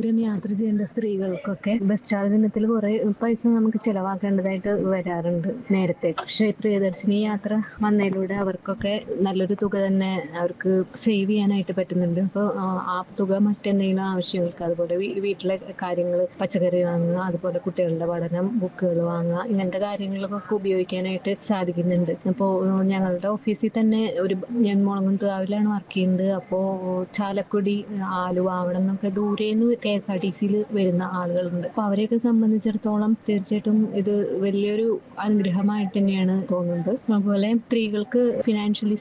ദൂരം യാത്ര ചെയ്യേണ്ട സ്ത്രീകൾക്കൊക്കെ ബസ് ചാർജ് ഇനത്തിൽ കുറെ പൈസ നമുക്ക് ചെലവാക്കേണ്ടതായിട്ട് വരാറുണ്ട് നേരത്തെ പക്ഷേ പ്രിയദർശിനി യാത്ര വന്നതിലൂടെ അവർക്കൊക്കെ നല്ലൊരു തുക തന്നെ അവർക്ക് സേവ് ചെയ്യാനായിട്ട് പറ്റുന്നുണ്ട് അപ്പോൾ ആ തുക മറ്റെന്തെങ്കിലും ആവശ്യങ്ങൾക്ക് അതുപോലെ വീ- വീട്ടിലെ കാര്യങ്ങൾ പച്ചക്കറി വാങ്ങുക അതുപോലെ കുട്ടികളുടെ പഠനം ബുക്കുകൾ വാങ്ങുക ഇങ്ങനത്തെ കാര്യങ്ങളൊക്കെ ഉപയോഗിക്കാനായിട്ട് സാധിക്കുന്നുണ്ട് അപ്പോൾ ഞങ്ങളുടെ ഓഫീസിൽ തന്നെ ഒരു ഞാൻ മുളങ്ങുംകാവിലാണ് വർക്ക് ചെയ്യുന്നത് അപ്പോൾ ചാലക്കുടി ആലുവ അവിടെ നിന്നൊക്കെ ദൂരേന്ന് കെ എസ് ആർ ടി സിയിൽ വരുന്ന ആളുകളുണ്ട് അപ്പോൾ അവരെയൊക്കെ സംബന്ധിച്ചിടത്തോളം തീർച്ചയായിട്ടും ഇത് വലിയൊരു അനുഗ്രഹമായിട്ട് തന്നെയാണ് തോന്നുന്നത് അതുപോലെ സ്ത്രീകൾക്ക് ഫിനാൻഷ്യലി